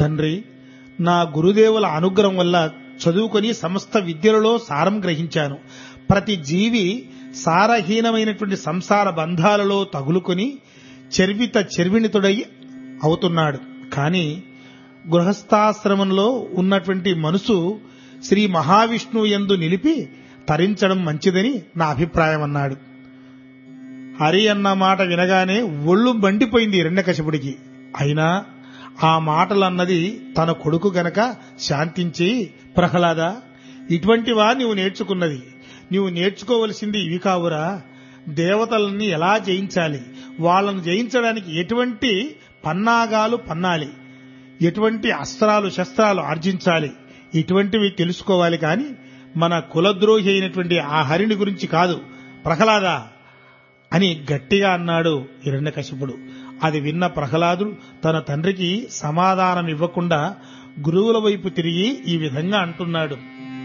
తండ్రి నా గురుదేవుల అనుగ్రహం వల్ల చదువుకొని సమస్త విద్యలలో సారం గ్రహించాను ప్రతి జీవి సారహీనమైనటువంటి సంసార బంధాలలో తగులుకొని చెర్విత చెర్విణితుడై అవుతున్నాడు కానీ గృహస్థాశ్రమంలో ఉన్నటువంటి మనసు శ్రీ మహావిష్ణువు యందు నిలిపి తరించడం మంచిదని నా అభిప్రాయం అన్నాడు హరి అన్న మాట వినగానే ఒళ్ళు మండిపోయింది హిరణ్యకశపుడికి అయినా ఆ మాటలన్నది తన కొడుకు గనక శాంతించి ప్రహ్లాద ఇటువంటివా నీవు నేర్చుకున్నది నీవు నేర్చుకోవలసింది ఇవి కావురా దేవతలని ఎలా జయించాలి వాళ్ళను జయించడానికి ఎటువంటి పన్నాగాలు పన్నాలి ఎటువంటి అస్త్రాలు శస్త్రాలు ఆర్జించాలి ఇటువంటివి తెలుసుకోవాలి కాని మన కులద్రోహి అయినటువంటి ఆ హరిని గురించి కాదు ప్రహ్లాద అని గట్టిగా అన్నాడు హిరణ్యకశిపుడు అది విన్న ప్రహ్లాదుడు తన తండ్రికి సమాధానం ఇవ్వకుండా గురువుల వైపు తిరిగి ఈ విధంగా అంటున్నాడు